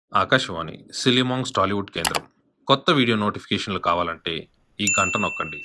ఆకాశవాణి సిలిమాంగ్స్ టాలీవుడ్ కేంద్రం కొత్త వీడియో నోటిఫికేషన్లు కావాలంటే ఈ గంట నొక్కండి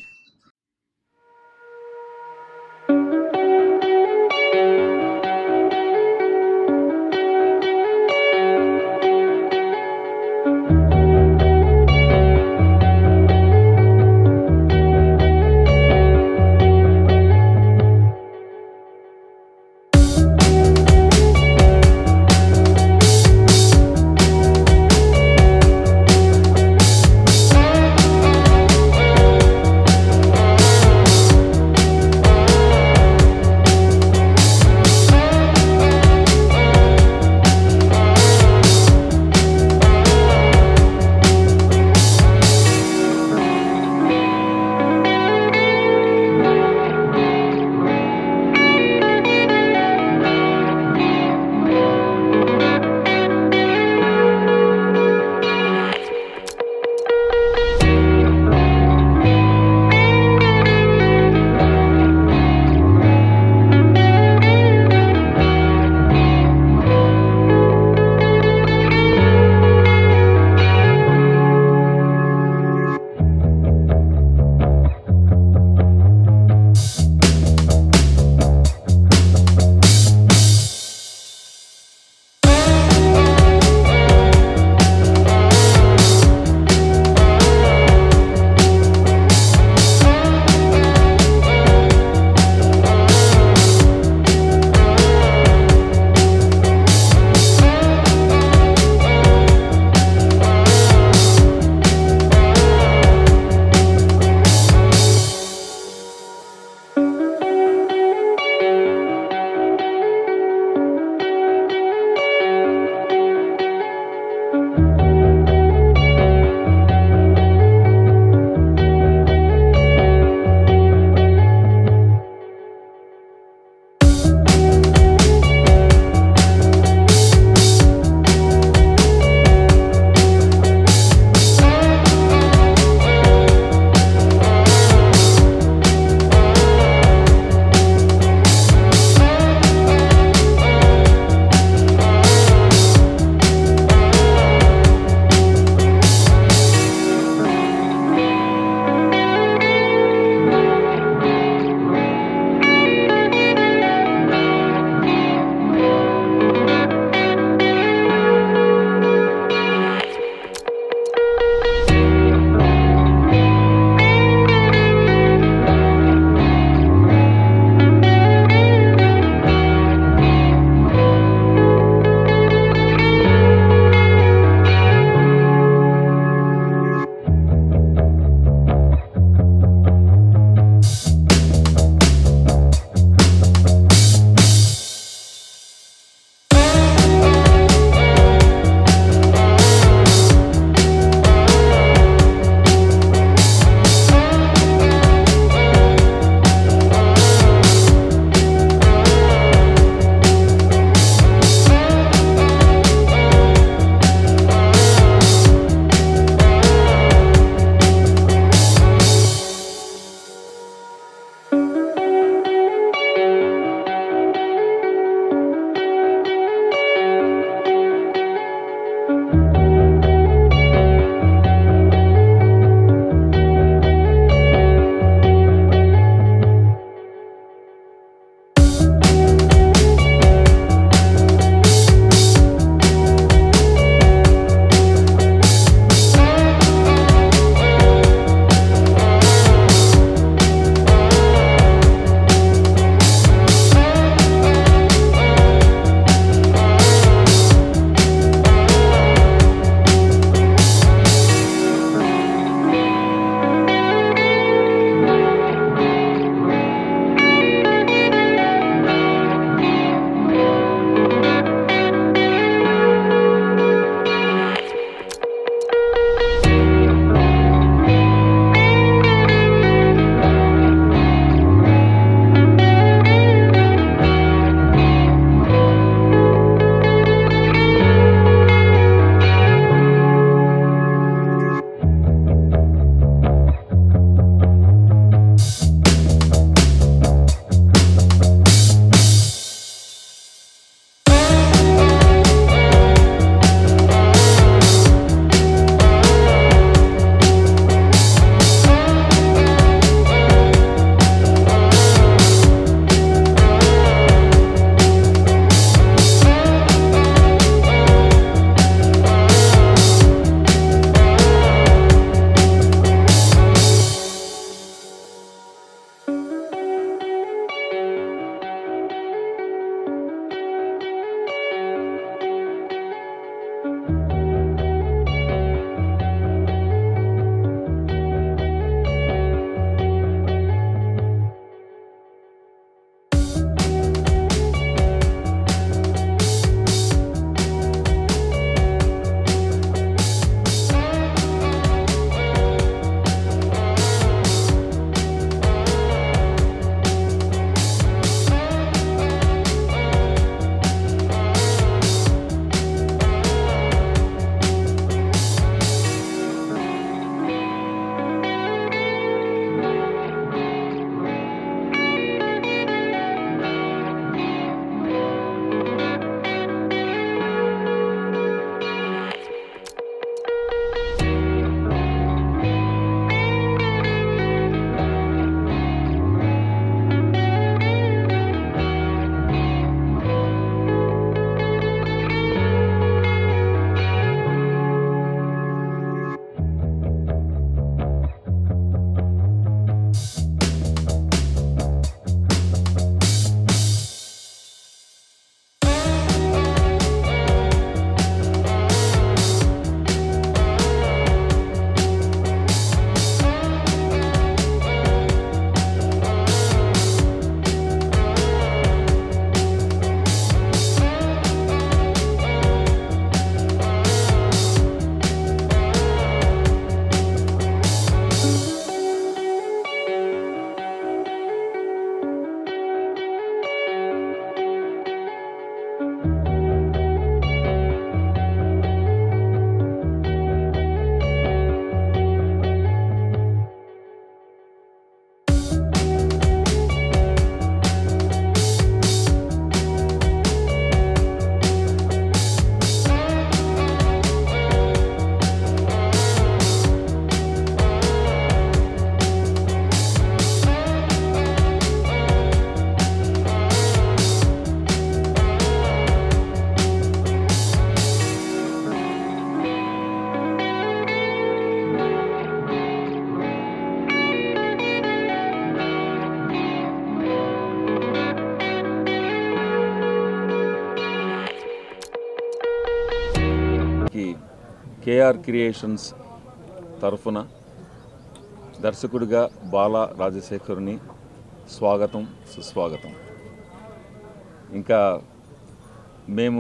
కేఆర్ క్రియేషన్స్ తరఫున దర్శకుడిగా బాలా రాజశేఖరుని స్వాగతం సుస్వాగతం ఇంకా మేము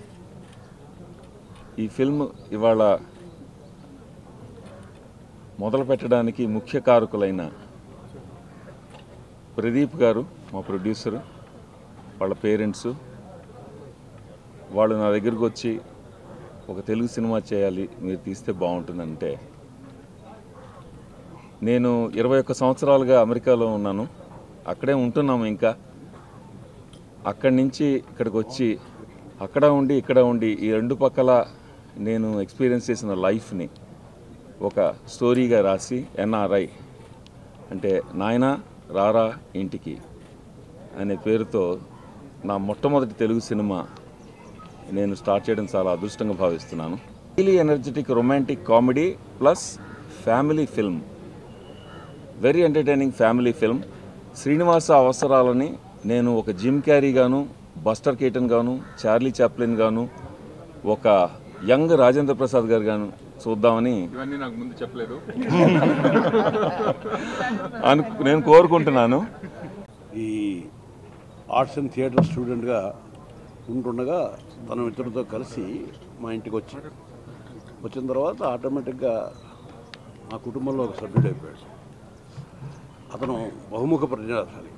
ఈ ఫిల్మ్ ఇవాళ మొదలు పెట్టడానికి ముఖ్య కారకులైన ప్రదీప్ గారు మా ప్రొడ్యూసరు వాళ్ళ పేరెంట్స్ వాళ్ళు నా దగ్గరికి వచ్చి ఒక తెలుగు సినిమా చేయాలి మీరు తీస్తే బాగుంటుందంటే నేను ఇరవై ఒక్క సంవత్సరాలుగా అమెరికాలో ఉన్నాను అక్కడే ఉంటున్నాము ఇంకా అక్కడి నుంచి ఇక్కడికి వచ్చి అక్కడ ఉండి ఇక్కడ ఉండి ఈ రెండు పక్కల నేను ఎక్స్పీరియన్స్ చేసిన లైఫ్ని ఒక స్టోరీగా రాసి ఎన్ఆర్ఐ అంటే నాయన రారా ఇంటికి అనే పేరుతో నా మొట్టమొదటి తెలుగు సినిమా నేను స్టార్ట్ చేయడం చాలా అదృష్టంగా భావిస్తున్నాను highly energetic romantic comedy plus family film very entertaining family film Srinivasa అవసరాలని నేను ఒక జిమ్ క్యారీ గాను బస్టర్ కేటన్ గాను చార్లీ చాప్లిన్ గాను ఒక యంగ్ రాజేంద్ర ప్రసాద్ గారు గాను చూద్దామని ఇవన్నీ నాకు ముందు చెప్పలేదు అను నేను కోరుకుంటున్నాను ఈ ఆర్ట్స్ అండ్ థియేటర్ స్టూడెంట్గా ఉంటుండగా తన మిత్రుడితో కలిసి మా ఇంటికి వచ్చి వచ్చిన తర్వాత ఆటోమేటిక్గా మా కుటుంబంలో ఒక సభ్యుడు అయిపోయాడు అతను బహుముఖ ప్రజ్ఞాశాలి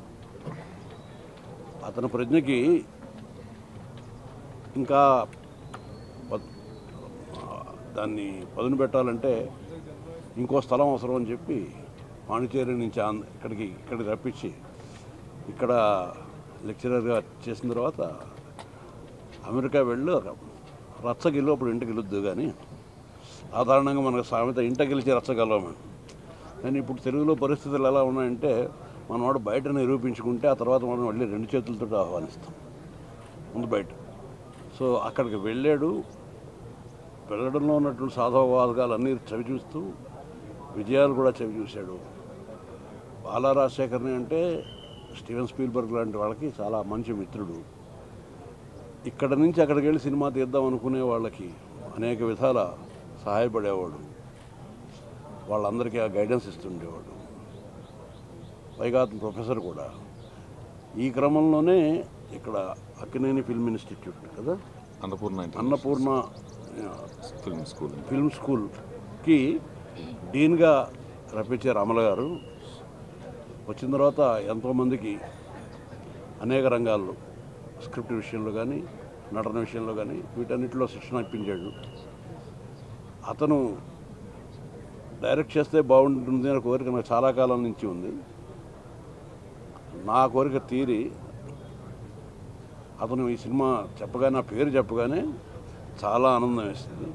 అతని ప్రజ్ఞకి ఇంకా పద్- దాన్ని పదును పెట్టాలంటే ఇంకో స్థలం అవసరం అని చెప్పి పాండిచేరి నుంచి ఆంధ్ర ఇక్కడికి ఇక్కడికి రప్పించి ఇక్కడ లెక్చరర్గా చేసిన తర్వాత అమెరికా వెళ్ళి రచ్చగిల్లు అప్పుడు ఇంటికి వెళ్ళొద్దు కానీ సాధారణంగా మనకు సామెత ఇంట గెలిచి రచ్చగలమని కానీ ఇప్పుడు తెలుగులో పరిస్థితులు ఎలా ఉన్నాయంటే మనవాడు బయట నిరూపించుకుంటే ఆ తర్వాత మనం మళ్ళీ రెండు చేతులతో ఆహ్వానిస్తాం ముందు బయట సో అక్కడికి వెళ్ళాడు వెళ్ళడంలో ఉన్నటువంటి సాధవవాదకాలు అన్నీ చవి చూస్తూ విజయాలు కూడా చవి చూశాడు బాలా రాజశేఖర్ని అంటే స్టీవెన్ స్పీల్బర్గ్ లాంటి వాళ్ళకి చాలా మంచి మిత్రుడు ఇక్కడ నుంచి అక్కడికి వెళ్ళి సినిమా తీద్దాం అనుకునే వాళ్ళకి అనేక విధాల సహాయపడేవాడు వాళ్ళందరికీ ఆ గైడెన్స్ ఇస్తుండేవాడు పైగా అతను ప్రొఫెసర్ కూడా ఈ క్రమంలోనే ఇక్కడ అక్కినేని ఫిల్మ్ ఇన్స్టిట్యూట్ కదా అన్నపూర్ణ అన్నపూర్ణ ఆ, ఫిల్మ్ స్కూల్ ఫిల్మ్ స్కూల్కి డీన్గా రప్పించారు అమల గారు వచ్చిన తర్వాత ఎంతోమందికి అనేక రంగాల్లో స్క్రిప్ట్ విషయంలో కానీ నటన విషయంలో కానీ వీటన్నిటిలో శిక్షణ ఇప్పించాడు అతను డైరెక్ట్ చేస్తే బాగుంటుంది అనే కోరిక నాకు చాలా కాలం నుంచి ఉంది నా కోరిక తీరి అతను ఈ సినిమా చెప్పగానే నా పేరు చెప్పగానే చాలా ఆనందం వేసింది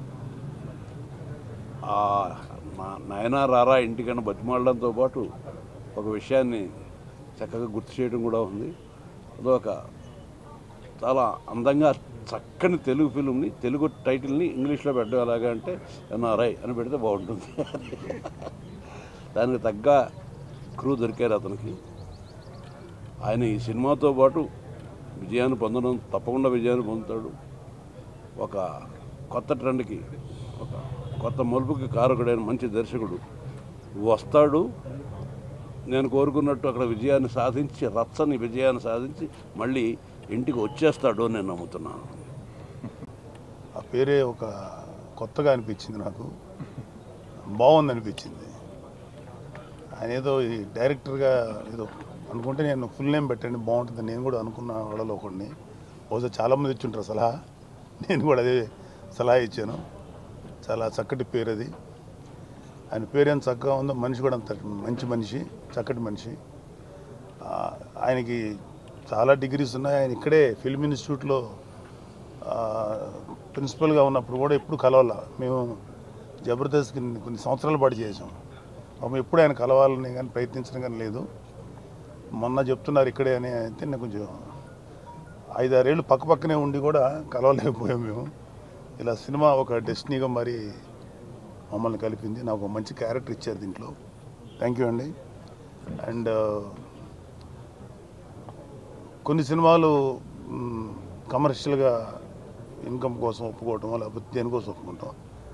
ఆ మా నాయన రారా ఇంటికన్నా బతిమాలడంతో పాటు ఒక విషయాన్ని చక్కగా గుర్తు చేయడం కూడా ఉంది అదొక చాలా అందంగా చక్కని తెలుగు ఫిల్మ్ని తెలుగు టైటిల్ని ఇంగ్లీష్లో పెట్టడం ఎలాగా అంటే ఎన్ఆర్ఐ అని పెడితే బాగుంటుంది దానికి తగ్గ క్రూ దొరికారు అతనికి ఆయన ఈ సినిమాతో పాటు విజయాన్ని పొందడం తప్పకుండా విజయాన్ని పొందుతాడు ఒక కొత్త ట్రెండ్కి ఒక కొత్త మలుపుకి కారకుడైన మంచి దర్శకుడు వస్తాడు నేను కోరుకున్నట్టు అక్కడ విజయాన్ని సాధించి రచ్చని విజయాన్ని సాధించి మళ్ళీ ఇంటికి వచ్చేస్తాడు అని నేను నమ్ముతున్నాను ఆ పేరే ఒక కొత్తగా అనిపించింది నాకు బాగుంది అనిపించింది ఆయన ఏదో ఈ డైరెక్టర్గా ఏదో అనుకుంటే నేను ఫుల్ నేమ్ పెట్టండి బాగుంటుంది నేను కూడా అనుకున్న వాళ్ళలో ఒకడిని బహుశా చాలామంది ఇచ్చుంటారు సలహా నేను కూడా అదే సలహా ఇచ్చాను చాలా చక్కటి పేరు అది ఆయన పేరు ఎంత చక్కగా ఉందో మనిషి కూడా అంత మంచి మనిషి చక్కటి మనిషి ఆ, ఆయనకి చాలా డిగ్రీస్ ఉన్నాయి ఆయన ఇక్కడే ఫిల్మ్ ఇన్స్టిట్యూట్లో ఆ, ప్రిన్సిపల్గా ఉన్నప్పుడు కూడా ఎప్పుడు కలవాల మేము జబర్దస్త్కి కొన్ని సంవత్సరాల పాటు చేసాం పాపం ఎప్పుడు ఆయన కలవాలని కానీ ప్రయత్నించడం కానీ లేదు మొన్న చెప్తున్నారు ఇక్కడే అని అయితే నేను కొంచెం ఐదారేళ్ళు పక్క పక్కనే ఉండి కూడా కలవలేకపోయాం మేము ఇలా సినిమా ఒక డెస్టినీగా మరి మమ్మల్ని కలిపింది నాకు ఒక మంచి క్యారెక్టర్ ఇచ్చారు దీంట్లో థ్యాంక్ యూ అండి అండ్ కొన్ని సినిమాలు కమర్షియల్గా ఇన్కమ్ కోసం ఒప్పుకోవటం లేకపోతే దేనికోసం ఒప్పుకుంటాం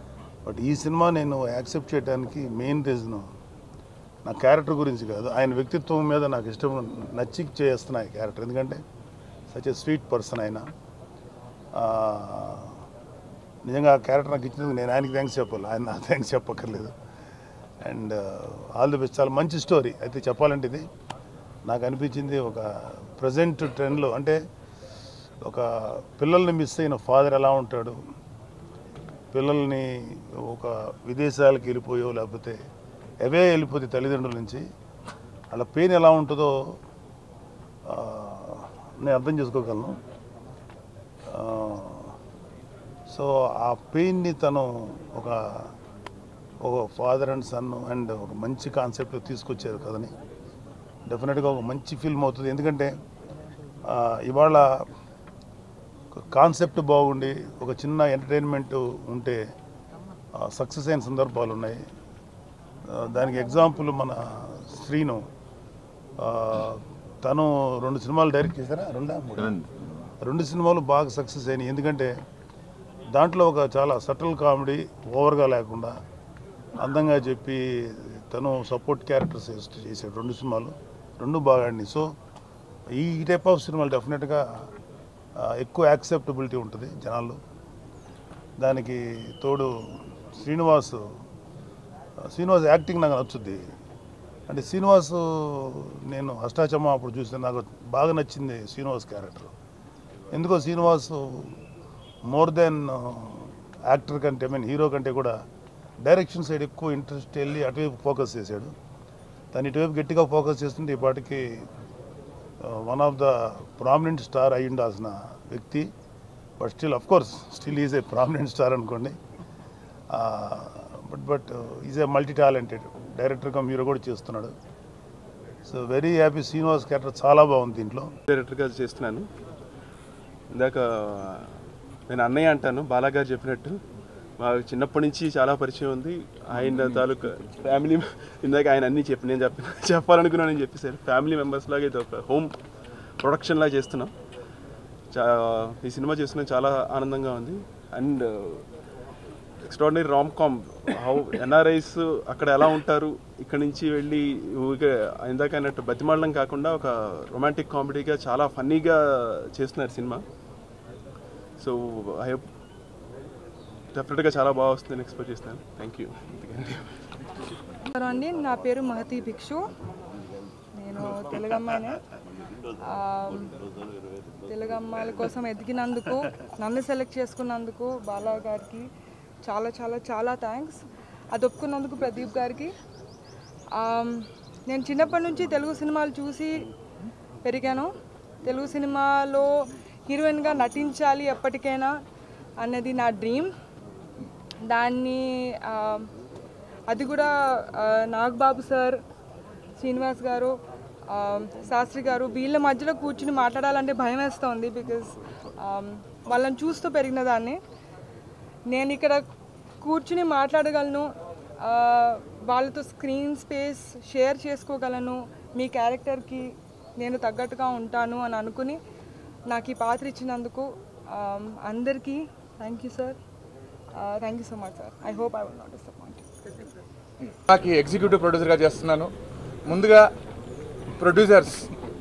బట్ ఈ సినిమా నేను యాక్సెప్ట్ చేయడానికి మెయిన్ రీజన్ నా క్యారెక్టర్ గురించి కాదు ఆయన వ్యక్తిత్వం మీద నాకు ఇష్టం నచ్చి చేస్తున్నా ఈ క్యారెక్టర్ ఎందుకంటే సచ్ ఏ స్వీట్ పర్సన్ ఆయన ఆ, నిజంగా ఆ క్యారెక్టర్ నాకు ఇచ్చినందుకు నేను ఆయనకి థ్యాంక్స్ చెప్పాలి ఆయన నాకు థ్యాంక్స్ చెప్పక్కర్లేదు అండ్ ఆల్ ది బెస్ట్ చాలా మంచి స్టోరీ అయితే చెప్పాలంటే ఇది నాకు అనిపించింది ఒక ప్రజెంట్ ట్రెండ్లో అంటే ఒక పిల్లల్ని మిస్ అయిన ఫాదర్ ఎలా ఉంటాడు పిల్లల్ని ఒక విదేశాలకు వెళ్ళిపోయో లేకపోతే అవే వెళ్ళిపోతే తల్లిదండ్రుల నుంచి వాళ్ళ పెయిన్ ఎలా ఉంటుందో ఆ, నేను అర్థం చేసుకోగలను ఆ, సో ఆ పెయిన్ని తను ఒక ఒక ఫాదర్ అండ్ సన్ అండ్ ఒక మంచి కాన్సెప్ట్ తీసుకొచ్చారు కదని డెఫినెట్గా ఒక మంచి ఫిల్మ్ అవుతుంది ఎందుకంటే ఆ, ఇవాళ కాన్సెప్ట్ బాగుండి ఒక చిన్న ఎంటర్టైన్మెంట్ ఉంటే సక్సెస్ అయిన సందర్భాలు ఉన్నాయి ఆ, దానికి ఎగ్జాంపుల్ మన శ్రీను ఆ, తను రెండు సినిమాలు డైరెక్ట్ చేశారా రెండా మూడా? రెండు సినిమాలు బాగా సక్సెస్ అయినాయి ఎందుకంటే దాంట్లో ఒక చాలా సటిల్ కామెడీ ఓవర్గా లేకుండా అందంగా చెప్పి తను సపోర్ట్ క్యారెక్టర్స్ చేస్తూ చేశాడు రెండు సినిమాలు రెండు బాగా ఆడినాయి సో ఈ టైప్ ఆఫ్ సినిమాలు డెఫినెట్గా ఆ, ఎక్కువ యాక్సెప్టబిలిటీ ఉంటుంది జనాల్లో దానికి తోడు శ్రీనివాస్ శ్రీనివాస్ యాక్టింగ్ నాకు నచ్చుద్ది అంటే శ్రీనివాస్ నేను అష్టాచమ్మ అప్పుడు చూస్తే నాకు బాగా నచ్చింది శ్రీనివాస్ క్యారెక్టర్ ఎందుకో శ్రీనివాస్ మోర్ దెన్ యాక్టర్ కంటే ఐ మీన్ హీరో కంటే కూడా డైరెక్షన్ సైడ్ ఎక్కువ ఇంట్రెస్ట్ వెళ్ళి అటువైపు ఫోకస్ చేశాడు తను ఇటువైపు గట్టిగా ఫోకస్ చేస్తుంటే ఈ పాటికి one of the prominent star అయి ఉండాల్సిన వ్యక్తి but still of course still is a prominent star అనుకోండి but but is a multi talented డైరెక్టర్గా మీరు కూడా చేస్తున్నాడు so very happy Srinivas character చాలా బాగుంది దీంట్లో డైరెక్టర్గా చేస్తున్నాను ఇందాక నేను అన్నయ్య అంటాను బాలాగారు చెప్పినట్టు మాకు చిన్నప్పటి నుంచి చాలా పరిచయం ఉంది ఆయన తాలూకా ఫ్యామిలీ ఇందాక ఆయన అన్నీ చెప్పి నేను చెప్పి చెప్పాలనుకున్నానని చెప్పేసారు ఫ్యామిలీ మెంబర్స్ లాగా ఇది ఒక హోమ్ ప్రొడక్షన్ లాగా చేస్తున్నాం చా ఈ సినిమా చేస్తున్న చాలా ఆనందంగా ఉంది and extraordinary rom com how NRIs అక్కడ ఎలా ఉంటారు ఇక్కడ నుంచి వెళ్ళి ఊరికే ఇందాక అన్నట్టు బతిమాడడం కాకుండా ఒక రొమాంటిక్ కామెడీగా చాలా ఫన్నీగా చేస్తున్నారు సినిమా సో ఐ హోప్ డెఫినెట్గా చాలా బాగా వస్తుందని ఎక్స్పెక్ట్ చేస్తాను థ్యాంక్ యూ నమస్కారం అండి నా పేరు మహతి భిక్షు నేను తెలుగు అమ్మాయినే ఆ, తెలుగు అమ్మాయిల కోసం ఎదిగినందుకు నన్ను సెలెక్ట్ చేసుకున్నందుకు బాలా గారికి చాలా చాలా చాలా థ్యాంక్స్ అది ఒప్పుకున్నందుకు ప్రదీప్ గారికి ఆ, నేను చిన్నప్పటి నుంచి తెలుగు సినిమాలు చూసి పెరిగాను తెలుగు సినిమాలో హీరోయిన్గా నటించాలి ఎప్పటికైనా అన్నది నా డ్రీమ్ దాన్ని ఆ, అది కూడా ఆ, నాగబాబు సార్ శ్రీనివాస్ గారు ఆ, శాస్త్రి గారు వీళ్ళ మధ్యలో కూర్చుని మాట్లాడాలంటే భయం వేస్తుంది బికాజ్ వాళ్ళని చూస్తూ పెరిగిన దాన్ని నేను ఇక్కడ కూర్చుని మాట్లాడగలను ఆ, వాళ్ళతో స్క్రీన్ స్పేస్ షేర్ చేసుకోగలను మీ క్యారెక్టర్కి నేను తగ్గట్టుగా ఉంటాను అని అనుకుని నాకు ఈ పాత్ర ఇచ్చినందుకు ఆ, అందరికీ thank you sir thank you so much sir I hope I will not disappoint నాకు ఎగ్జిక్యూటివ్ ప్రొడ్యూసర్గా చేస్తున్నాను ముందుగా ప్రొడ్యూసర్స్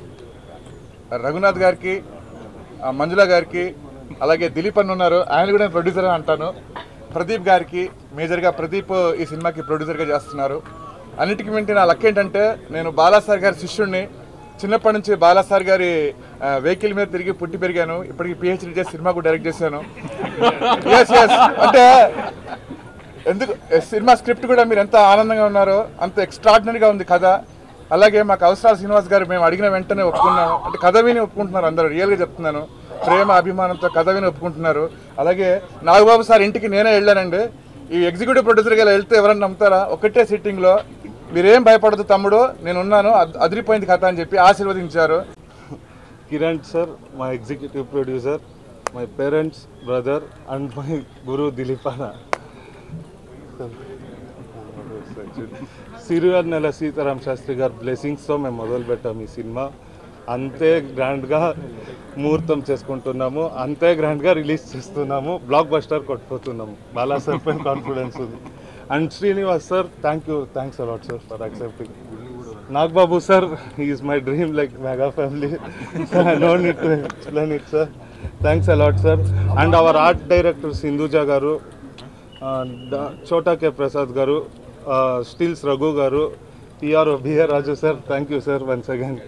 రఘునాథ్ గారికి ఆ, మంజుల గారికి అలాగే దిలీప్ అన్న ఉన్నారు ఆయన కూడా ప్రొడ్యూసర్ అని అంటాను ప్రదీప్ గారికి మేజర్గా ప్రదీప్ ఈ సినిమాకి ప్రొడ్యూసర్గా చేస్తున్నారు అన్నిటికీ మింటి నా లక్ ఏంటంటే నేను బాలాసార్ గారి శిష్యుడిని చిన్నప్పటి నుంచి బాలాసార్ గారి ఆ, వెహికల్ మీద తిరిగి పుట్టి పెరిగాను ఇప్పటికి పిహెచ్డీ చేసి సినిమా కూడా డైరెక్ట్ చేశాను ఎస్ ఎస్ అంటే ఎందుకు సినిమా స్క్రిప్ట్ కూడా మీరు ఎంత ఆనందంగా ఉన్నారో అంత ఎక్స్ట్రాడినరీగా ఉంది కథ అలాగే మాకు అవసరాల శ్రీనివాస్ గారు మేము అడిగిన వెంటనే ఒప్పుకున్నాము అంటే కథ విని ఒప్పుకుంటున్నారు అందరూ రియల్గా చెప్తున్నాను ప్రేమ అభిమానంతో కథ విని ఒప్పుకుంటున్నారు అలాగే నాగబాబు సార్ ఇంటికి నేనే వెళ్ళానండి ఈ ఎగ్జిక్యూటివ్ ప్రొడ్యూసర్గా ఇలా వెళ్తే ఎవరన్నా నమ్ముతారా ఒకటే సిట్టింగ్లో మీరేం భయపడదు తమ్ముడు నేను ఉన్నాను అద్- అదిరిపోయింది కథ అని చెప్పి ఆశీర్వదించారు Kiran sir, my executive producer, my parents, brother, and my guru Dilipana. సిరివర్ నెల సీతారాం శాస్త్రి గారి బ్లెస్సింగ్స్తో మేము మొదలుపెట్టాం ఈ సినిమా అంతే గ్రాండ్గా ముహూర్తం చేసుకుంటున్నాము అంతే గ్రాండ్గా రిలీజ్ చేస్తున్నాము బ్లాక్ బస్టర్ కొట్టుకుతున్నాము బాలా సార్ పైన కాన్ఫిడెన్స్ ఉంది and Srinivas sir thank you thanks a lot sir for accepting Nagababu sir is my dream like mega family no need to explain it sir thanks a lot sir and our art director Sindhuja garu Chota K Prasad garu stills Raghu garu PR BR Raju sir thank you sir once again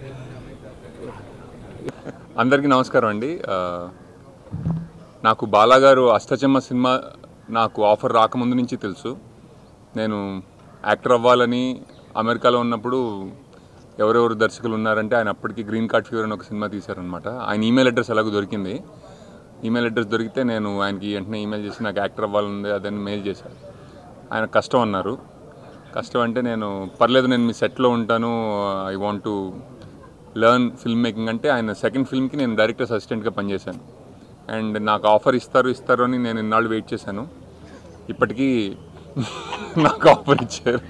అందరికీ నమస్కారం అండి ఆ, నాకు బాలాగారు అష్టచమ్మ cinema నాకు offer రాకముందు నుంచి తెలుసు నేను యాక్టర్ అవ్వాలని అమెరికాలో ఉన్నప్పుడు ఎవరెవరు దర్శకులు ఉన్నారంటే ఆయన అప్పటికి గ్రీన్ కార్డ్ ఫీవర్ అని ఒక సినిమా తీశారనమాట ఆయన ఈమెయిల్ అడ్రస్ ఎలాగో దొరికింది ఈమెయిల్ అడ్రస్ దొరికితే నేను ఆయనకి వెంటనే ఈమెయిల్ చేసి నాకు యాక్టర్ అవ్వాలని అదని మెయిల్ చేశాను ఆయన కష్టం అన్నారు కష్టం అంటే నేను పర్లేదు నేను మీ సెట్లో ఉంటాను I want to learn film making అంటే ఆయన సెకండ్ ఫిల్మ్కి నేను డైరెక్టర్స్ అసిస్టెంట్గా పనిచేశాను అండ్ నాకు ఆఫర్ ఇస్తారు ఇస్తారు అని నేను ఇన్నాళ్ళు వెయిట్ చేశాను ఇప్పటికీ నాకు ఆఫర్ ఇచ్చారు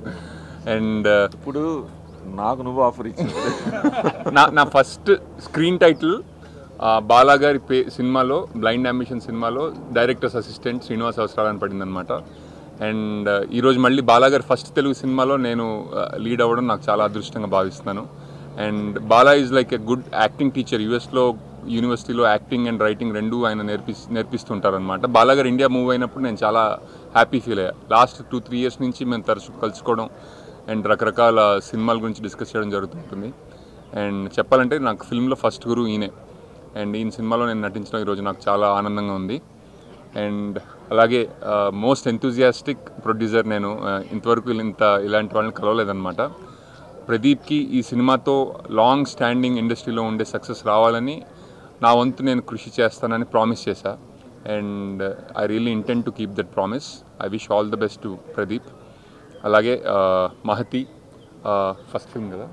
అండ్ ఇప్పుడు నాకు నువ్వు ఆఫర్ ఇచ్చింది నా నా ఫస్ట్ స్క్రీన్ టైటిల్ బాలా గారి పే సినిమాలో బ్లైండ్ అంబిషన్ సినిమాలో డైరెక్టర్స్ అసిస్టెంట్ శ్రీనివాస్ అవసరాలని పడిందనమాట అండ్ ఈరోజు మళ్ళీ బాలా గారి ఫస్ట్ తెలుగు సినిమాలో నేను లీడ్ అవ్వడం నాకు చాలా అదృష్టంగా భావిస్తున్నాను and Bala is like a good acting teacher యూఎస్లో యూనివర్సిటీలో యాక్టింగ్ అండ్ రైటింగ్ రెండు ఆయన నేర్పి నేర్పిస్తుంటారనమాట బాలా గారు ఇండియా మూవ్ అయినప్పుడు నేను చాలా హ్యాపీ ఫీల్ అయ్యా లాస్ట్ టూ త్రీ ఇయర్స్ నుంచి మేము తరచు కలుసుకోవడం అండ్ రకరకాల సినిమాల గురించి డిస్కస్ చేయడం జరుగుతుంటుంది అండ్ చెప్పాలంటే నాకు ఫిల్మ్లో ఫస్ట్ గురు ఈయనే అండ్ ఈయన సినిమాలో నేను నటించడం ఈరోజు నాకు చాలా ఆనందంగా ఉంది అండ్ అలాగే మోస్ట్ ఎంతూజియాస్టిక్ ప్రొడ్యూసర్ నేను ఆ, ఇంతవరకు ఇంత ఇలాంటి వాళ్ళని కలవలేదన్నమాట ప్రదీప్కి ఈ సినిమాతో లాంగ్ స్టాండింగ్ ఇండస్ట్రీలో ఉండే సక్సెస్ రావాలని నా వంతు నేను కృషి చేస్తానని ప్రామిస్ చేశా and I really intent to keep that promise I wish all the best to Pradeep అలాగే ఆ, మహతి ఫస్ట్ ఫిల్మ్ కదా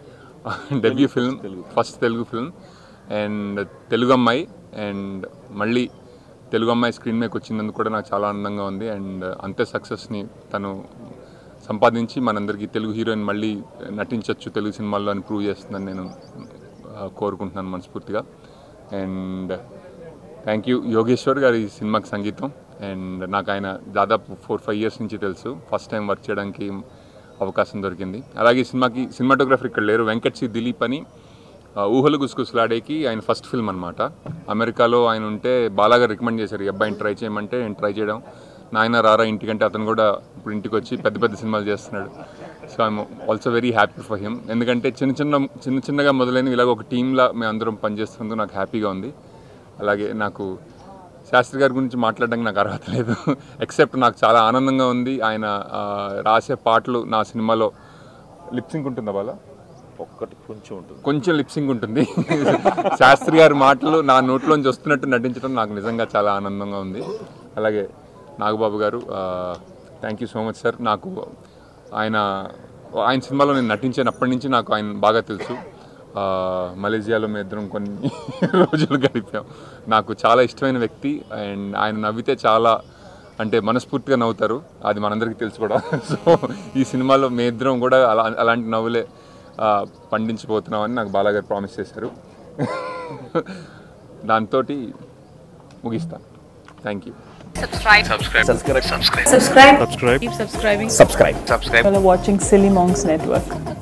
debut film first Telugu film and Telugu అమ్మాయి అండ్ మళ్ళీ తెలుగు అమ్మాయి స్క్రీన్ మీదకి వచ్చినందుకు కూడా నాకు చాలా ఆనందంగా ఉంది అండ్ అంతే సక్సెస్ని తను సంపాదించి మనందరికీ తెలుగు హీరోయిన్ మళ్ళీ నటించవచ్చు తెలుగు సినిమాల్లో అని ప్రూవ్ చేస్తుందని నేను ఆ, కోరుకుంటున్నాను మనస్ఫూర్తిగా అండ్ థ్యాంక్ యూ యోగేశ్వర్ గారి ఈ సినిమాకి సంగీతం అండ్ నాకు ఆయన దాదాపు ఫోర్ ఫైవ్ ఇయర్స్ నుంచి తెలుసు ఫస్ట్ టైం వర్క్ చేయడానికి అవకాశం దొరికింది అలాగే ఈ సినిమాకి సినిమాటోగ్రఫర్ ఇక్కడ లేరు వెంకట్ సి దిలీప్ అని ఆ, ఊహలు గుసగుసలాడేకి ఆయన ఫస్ట్ ఫిల్మ్ అనమాట అమెరికాలో ఆయన ఉంటే బాలాగా రికమెండ్ చేశారు ఈ అబ్బాయిని ట్రై చేయమంటే నేను ట్రై చేయడం నాయన రారా ఇంటికంటే అతను కూడా ఇప్పుడు ఇంటికి వచ్చి పెద్ద పెద్ద సినిమాలు చేస్తున్నాడు so I'm also very happy for him ఎందుకంటే చిన్న చిన్న చిన్న చిన్నగా మొదలైన ఇలాగ ఒక టీంలా మేము అందరం పనిచేస్తున్నందుకు నాకు హ్యాపీగా ఉంది అలాగే నాకు శాస్త్రి గారి గురించి మాట్లాడడానికి నాకు అర్హత లేదు ఎక్సెప్ట్ నాకు చాలా ఆనందంగా ఉంది ఆయన ఆ, రాసే పాటలు నా సినిమాలో లిప్సింగ్ ఉంటుందా వాళ్ళ ఒక్కటి కొంచెం ఉంటుంది కొంచెం లిప్సింగ్ ఉంటుంది శాస్త్రి గారి మాటలు నా నోట్లోంచి వస్తున్నట్టు నటించడం నాకు నిజంగా చాలా ఆనందంగా ఉంది అలాగే Nagababu garu thank you so much sir నాకు ఆయన ఆయన సినిమాలో నేను నటించినప్పటి నుంచి నాకు ఆయన బాగా తెలుసు ఆ, మలేజియాలో మేము ఇద్దరం కొన్ని రోజులు గడిపాం నాకు చాలా ఇష్టమైన వ్యక్తి అండ్ ఆయన నవ్వితే చాలా అంటే మనస్ఫూర్తిగా నవ్వుతారు అది మనందరికీ తెలుసు కూడా సో ఈ సినిమాలో మీ ఇద్దరం కూడా అలా అలాంటి నవ్వులే ఆ, పండించబోతున్నామని నాకు బాలాగారు ప్రామిస్ చేశారు దాంతో ముగిస్తాను thank you subscribe subscribe subscribe keep subscribing subscribe You're watching silly monks network